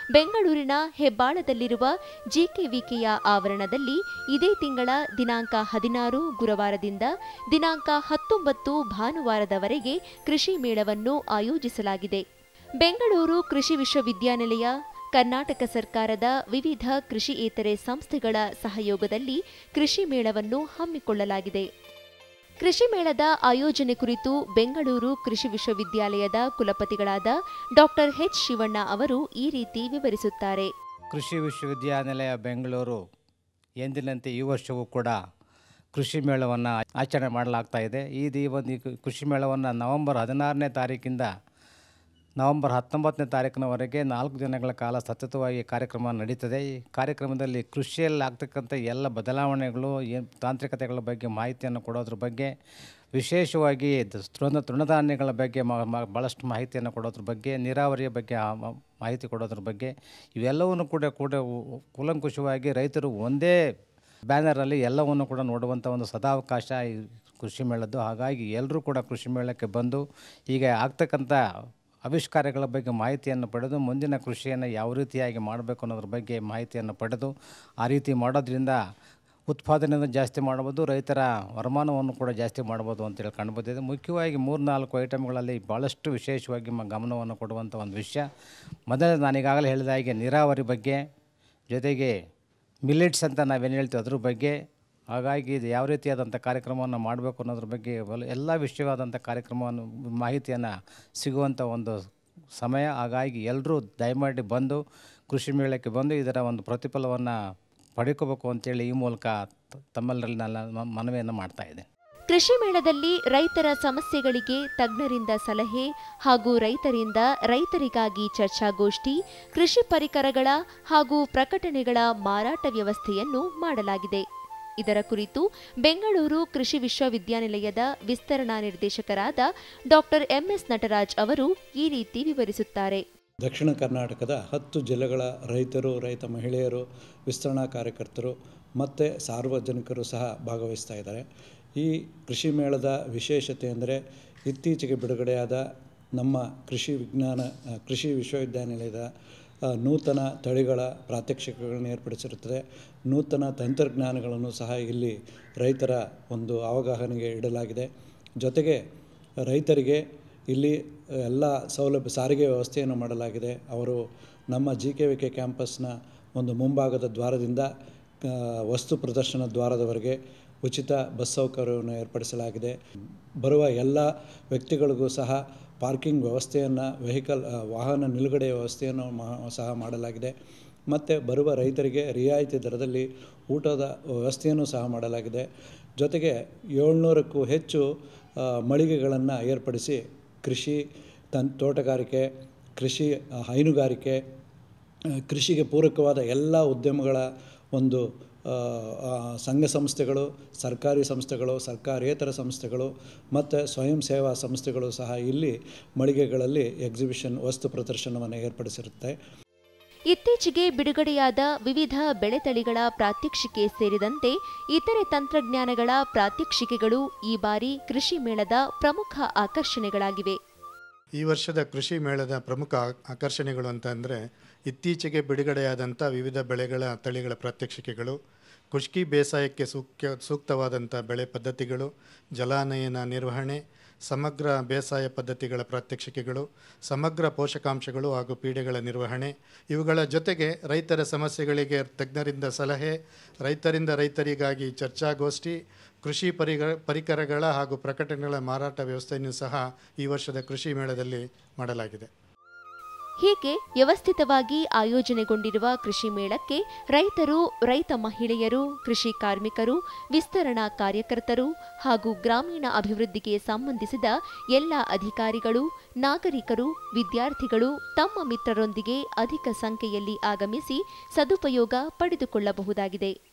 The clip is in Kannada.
ಬೆಂಗಳೂರಿನ ಹೆಬ್ಬಾಳದಲ್ಲಿರುವ ಜಿಕೆವಿಕೆಯ ಆವರಣದಲ್ಲಿ ಇದೇ ತಿಂಗಳ ದಿನಾಂಕ ಹದಿನಾರು ಗುರುವಾರದಿಂದ ದಿನಾಂಕ ಹತ್ತೊಂಬತ್ತು ಭಾನುವಾರದವರೆಗೆ ಕೃಷಿ ಮೇಳವನ್ನು ಆಯೋಜಿಸಲಾಗಿದೆ ಬೆಂಗಳೂರು ಕೃಷಿ ವಿಶ್ವವಿದ್ಯಾನಿಲಯ ಕರ್ನಾಟಕ ಸರ್ಕಾರದ ವಿವಿಧ ಕೃಷಿಯೇತರೆ ಸಂಸ್ಥೆಗಳ ಸಹಯೋಗದಲ್ಲಿ ಕೃಷಿ ಮೇಳವನ್ನು ಹಮ್ಮಿಕೊಳ್ಳಲಾಗಿದೆ ಕೃಷಿ ಮೇಳದ ಆಯೋಜನೆ ಕುರಿತು ಬೆಂಗಳೂರು ಕೃಷಿ ವಿಶ್ವವಿದ್ಯಾಲಯದ ಕುಲಪತಿಗಳಾದ ಡಾಕ್ಟರ್ ಎಚ್ ಶಿವಣ್ಣ ಅವರು ಈ ರೀತಿ ವಿವರಿಸುತ್ತಾರೆ ಕೃಷಿ ವಿಶ್ವವಿದ್ಯಾನಿಲಯ ಬೆಂಗಳೂರು ಎಂದಿನಂತೆ ಈ ವರ್ಷವೂ ಕೂಡ ಕೃಷಿ ಮೇಳವನ್ನು ಆಚರಣೆ ಮಾಡಲಾಗ್ತಾ ಇದೆ ಈ ದಿ ಒಂದು ಈ ಕೃಷಿ ಮೇಳವನ್ನು ನವೆಂಬರ್ ಹದಿನಾರನೇ ತಾರೀಕಿಂದ ನವೆಂಬರ್ ಹತ್ತೊಂಬತ್ತನೇ ತಾರೀಕಿನವರೆಗೆ ನಾಲ್ಕು ದಿನಗಳ ಕಾಲ ಸತತವಾಗಿ ಕಾರ್ಯಕ್ರಮ ನಡೀತದೆ ಈ ಕಾರ್ಯಕ್ರಮದಲ್ಲಿ ಕೃಷಿಯಲ್ಲಿ ಆಗ್ತಕ್ಕಂಥ ಎಲ್ಲ ಬದಲಾವಣೆಗಳು ಏನು ತಾಂತ್ರಿಕತೆಗಳ ಬಗ್ಗೆ ಮಾಹಿತಿಯನ್ನು ಕೊಡೋದ್ರ ಬಗ್ಗೆ ವಿಶೇಷವಾಗಿ ದ- ತೃಣ ತೃಣಧಾನ್ಯಗಳ ಬಗ್ಗೆ ಮ ಮ- ಭಾಳಷ್ಟು ಮಾಹಿತಿಯನ್ನು ಕೊಡೋದ್ರ ಬಗ್ಗೆ ನೀರಾವರಿಯ ಬಗ್ಗೆ ಆ ಮ- ಮಾಹಿತಿ ಕೊಡೋದ್ರ ಬಗ್ಗೆ ಇವೆಲ್ಲವನ್ನು ಕೂಡ ಕೂಡ ಉ- ಕೂಲಂಕುಷವಾಗಿ ರೈತರು ಒಂದೇ ಬ್ಯಾನರಲ್ಲಿ ಎಲ್ಲವನ್ನು ಕೂಡ ನೋಡುವಂಥ ಒಂದು ಸದಾವಕಾಶ ಈ ಕೃಷಿ ಮೇಳದ್ದು ಹಾಗಾಗಿ ಎಲ್ಲರೂ ಕೂಡ ಕೃಷಿ ಮೇಳಕ್ಕೆ ಬಂದು ಈಗ ಆಗ್ತಕ್ಕಂಥ ಆವಿಷ್ಕಾರಗಳ ಬಗ್ಗೆ ಮಾಹಿತಿಯನ್ನು ಪಡೆದು ಮುಂದಿನ ಕೃಷಿಯನ್ನು ಯಾವ ರೀತಿಯಾಗಿ ಮಾಡಬೇಕು ಅನ್ನೋದ್ರ ಬಗ್ಗೆ ಮಾಹಿತಿಯನ್ನು ಪಡೆದು ಆ ರೀತಿ ಮಾಡೋದ್ರಿಂದ ಉತ್ಪಾದನೆಯನ್ನು ಜಾಸ್ತಿ ಮಾಡ್ಬೋದು ರೈತರ ವರಮಾನವನ್ನು ಕೂಡ ಜಾಸ್ತಿ ಮಾಡ್ಬೋದು ಅಂತೇಳಿ ಕಂಡುಬಂದಿದೆ ಮುಖ್ಯವಾಗಿ ಮೂರು ನಾಲ್ಕು ಐಟಮ್ಗಳಲ್ಲಿ ಭಾಳಷ್ಟು ವಿಶೇಷವಾಗಿ ಮ ಗಮನವನ್ನು ಕೊಡುವಂಥ ಒಂದು ವಿಷಯ ಮೊದಲೇ ನಾನೀಗಾಗಲೇ ಹೇಳಿದ ಹಾಗೆ ನೀರಾವರಿ ಬಗ್ಗೆ ಜೊತೆಗೆ ಮಿಲೆಟ್ಸ್ ಅಂತ ನಾವೇನು ಹೇಳ್ತೀವಿ ಅದ್ರ ಬಗ್ಗೆ ಹಾಗಾಗಿ ಇದು ಯಾವ ರೀತಿಯಾದಂಥ ಕಾರ್ಯಕ್ರಮವನ್ನು ಮಾಡಬೇಕು ಅನ್ನೋದ್ರ ಬಗ್ಗೆ ಒಲ- ಎಲ್ಲ ವಿಷಯವಾದಂಥ ಕಾರ್ಯಕ್ರಮವನ್ನು ಮಾಹಿತಿಯನ್ನು ಸಿಗುವಂಥ ಒಂದು ಸಮಯ ಹಾಗಾಗಿ ಎಲ್ಲರೂ ದಯಮಾಡಿ ಬಂದು ಕೃಷಿ ಮೇಳಕ್ಕೆ ಬಂದು ಇದರ ಒಂದು ಪ್ರತಿಫಲವನ್ನು ಪಡ್ಕೋಬೇಕು ಅಂತೇಳಿ ಈ ಮೂಲಕ ತ- ತಮ್ಮೆಲ್ಲರಲ್ಲಿ ನಾನು ಮ- ಮನವಿಯನ್ನು ಮಾಡ್ತಾ ಇದ್ದೇನೆ ಕೃಷಿ ಮೇಳದಲ್ಲಿ ರೈತರ ಸಮಸ್ಯೆಗಳಿಗೆ ತಜ್ಞರಿಂದ ಸಲಹೆ ಹಾಗೂ ರೈತರಿಂದ ರೈತರಿಗಾಗಿ ಚರ್ಚಾಗೋಷ್ಠಿ ಕೃಷಿ ಪರಿಕರಗಳ ಹಾಗೂ ಪ್ರಕಟಣೆಗಳ ಮಾರಾಟ ವ್ಯವಸ್ಥೆಯನ್ನು ಮಾಡಲಾಗಿದೆ ಇದರ ಕುರಿತು ಬೆಂಗಳೂರು ಕೃಷಿ ವಿಶ್ವವಿದ್ಯಾನಿಲಯದ ವಿಸ್ತರಣಾ ನಿರ್ದೇಶಕರಾದ ಡಾಕ್ಟರ್ ಎಂಎಸ್ ನಟರಾಜ್ ಅವರು ಈ ರೀತಿ ವಿವರಿಸುತ್ತಾರೆ ದಕ್ಷಿಣ ಕರ್ನಾಟಕದ ಹತ್ತು ಜಿಲ್ಲೆಗಳ ರೈತರು ರೈತ ಮಹಿಳೆಯರು ವಿಸ್ತರಣಾ ಕಾರ್ಯಕರ್ತರು ಮತ್ತು ಸಾರ್ವಜನಿಕರು ಸಹ ಭಾಗವಹಿಸ್ತಾ ಇದ್ದಾರೆ ಈ ಕೃಷಿ ಮೇಳದ ವಿಶೇಷತೆ ಅಂದರೆ ಇತ್ತೀಚೆಗೆ ಬಿಡುಗಡೆಯಾದ ನಮ್ಮ ಕೃಷಿ ವಿಜ್ಞಾನ ಆ, ಕೃಷಿ ವಿಶ್ವವಿದ್ಯಾನಿಲಯದ ಆ, ನೂತನ ತಳಿಗಳ ಪ್ರಾತ್ಯಕ್ಷಿಕೆಗಳನ್ನು ಏರ್ಪಡಿಸಿರುತ್ತದೆ ನೂತನ ತಂತ್ರಜ್ಞಾನಗಳನ್ನು ಸಹ ಇಲ್ಲಿ ರೈತರ ಒಂದು ಅವಗಾಹನೆಗೆ ಇಡಲಾಗಿದೆ ಜೊತೆಗೆ ರೈತರಿಗೆ ಇಲ್ಲಿ ಎಲ್ಲ ಸೌಲಭ್ಯ ಸಾರಿಗೆ ವ್ಯವಸ್ಥೆಯನ್ನು ಮಾಡಲಾಗಿದೆ ಅವರು ನಮ್ಮ ಜಿ ಕೆ ವಿ ಕೆ ಕ್ಯಾಂಪಸ್ನ ಒಂದು ಮುಂಭಾಗದ ದ್ವಾರದಿಂದ ಆ, ವಸ್ತು ಪ್ರದರ್ಶನ ದ್ವಾರದವರೆಗೆ ಉಚಿತ ಬಸ್ ಸೌಕರ್ಯವನ್ನು ಏರ್ಪಡಿಸಲಾಗಿದೆ ಬರುವ ಎಲ್ಲ ವ್ಯಕ್ತಿಗಳಿಗೂ ಸಹ ಪಾರ್ಕಿಂಗ್ ವ್ಯವಸ್ಥೆಯನ್ನು ವೆಹಿಕಲ್ ಆ, ವಾಹನ ನಿಲುಗಡೆ ವ್ಯವಸ್ಥೆಯನ್ನು ಮಾ- ಸಹ ಮಾಡಲಾಗಿದೆ ಮತ್ತು ಬರುವ ರೈತರಿಗೆ ರಿಯಾಯಿತಿ ದರದಲ್ಲಿ ಊಟದ ವ್ಯವಸ್ಥೆಯನ್ನು ಸಹ ಮಾಡಲಾಗಿದೆ ಜೊತೆಗೆ ಏಳ್ನೂರಕ್ಕೂ ಹೆಚ್ಚು ಆ, ಮಳಿಗೆಗಳನ್ನು ಏರ್ಪಡಿಸಿ ಕೃಷಿ ತನ್ ತೋಟಗಾರಿಕೆ ಕೃಷಿ ಆ, ಹೈನುಗಾರಿಕೆ ಆ, ಕೃಷಿಗೆ ಪೂರಕವಾದ ಎಲ್ಲ ಉದ್ಯಮಗಳ ಒಂದು ಆ, ಆ, ಸಂಘ ಸಂಸ್ಥೆಗಳು ಸರ್ಕಾರಿ ಸಂಸ್ಥೆಗಳು ಸರ್ಕಾರೇತರ ಸಂಸ್ಥೆಗಳು ಮತ್ತು ಸ್ವಯಂ ಸೇವಾ ಸಂಸ್ಥೆಗಳು ಸಹ ಇಲ್ಲಿ ಮಳಿಗೆಗಳಲ್ಲಿ ಎಕ್ಸಿಬಿಷನ್ ವಸ್ತು ಪ್ರದರ್ಶನವನ್ನು ಏರ್ಪಡಿಸಿರುತ್ತೆ ಇತ್ತೀಚೆಗೆ ಬಿಡುಗಡೆಯಾದ ವಿವಿಧ ಬೆಳೆ ತಳಿಗಳ ಪ್ರಾತ್ಯಕ್ಷಿಕೆ ಸೇರಿದಂತೆ ಇತರೆ ತಂತ್ರಜ್ಞಾನಗಳ ಪ್ರಾತ್ಯಕ್ಷಿಕೆಗಳು ಈ ಬಾರಿ ಕೃಷಿ ಮೇಳದ ಪ್ರಮುಖ ಆಕರ್ಷಣೆಗಳಾಗಿವೆ ಈ ವರ್ಷದ ಕೃಷಿ ಮೇಳದ ಪ್ರಮುಖ ಆ- ಆಕರ್ಷಣೆಗಳು ಅಂತ ಅಂದರೆ ಇತ್ತೀಚೆಗೆ ಬಿಡುಗಡೆಯಾದಂಥ ವಿವಿಧ ಬೆಳೆಗಳ ತಳಿಗಳ ಪ್ರಾತ್ಯಕ್ಷಿಕೆಗಳು ಖುಷ್ಕಿ ಬೇಸಾಯಕ್ಕೆ ಸೂಕ್ತ ಸೂಕ್ತವಾದಂಥ ಬೆಳೆ ಪದ್ಧತಿಗಳು ಜಲಾನಯನ ನಿರ್ವಹಣೆ ಸಮಗ್ರ ಬೇಸಾಯ ಪದ್ಧತಿಗಳ ಪ್ರಾತ್ಯಕ್ಷಿಕೆಗಳು ಸಮಗ್ರ ಪೋಷಕಾಂಶಗಳು ಹಾಗೂ ಪೀಡೆಗಳ ನಿರ್ವಹಣೆ ಇವುಗಳ ಜೊತೆಗೆ ರೈತರ ಸಮಸ್ಯೆಗಳಿಗೆ ತಜ್ಞರಿಂದ ಸಲಹೆ ರೈತರಿಂದ ರೈತರಿಗಾಗಿ ಚರ್ಚಾಗೋಷ್ಠಿ ಕೃಷಿ ಪರಿಗ ಪರಿಕರಗಳ ಹಾಗೂ ಪ್ರಕಟಣೆಗಳ ಮಾರಾಟ ವ್ಯವಸ್ಥೆಯನ್ನು ಸಹ ಈ ವರ್ಷದ ಕೃಷಿ ಮೇಳದಲ್ಲಿ ಮಾಡಲಾಗಿದೆ ಹೀಗೆ ವ್ಯವಸ್ಥಿತವಾಗಿ ಆಯೋಜನೆಗೊಂಡಿರುವ ಕೃಷಿ ಮೇಳಕ್ಕೆ ರೈತರು ರೈತ ಮಹಿಳೆಯರು ಕೃಷಿ ಕಾರ್ಮಿಕರು ವಿಸ್ತರಣಾ ಕಾರ್ಯಕರ್ತರು ಹಾಗೂ ಗ್ರಾಮೀಣ ಅಭಿವೃದ್ಧಿಗೆ ಸಂಬಂಧಿಸಿದ ಎಲ್ಲ ಅಧಿಕಾರಿಗಳು ನಾಗರಿಕರು ವಿದ್ಯಾರ್ಥಿಗಳು ತಮ್ಮ ಮಿತ್ರರೊಂದಿಗೆ ಅಧಿಕ ಸಂಖ್ಯೆಯಲ್ಲಿ ಆಗಮಿಸಿ ಸದುಪಯೋಗ ಪಡೆದುಕೊಳ್ಳಬಹುದಾಗಿದೆ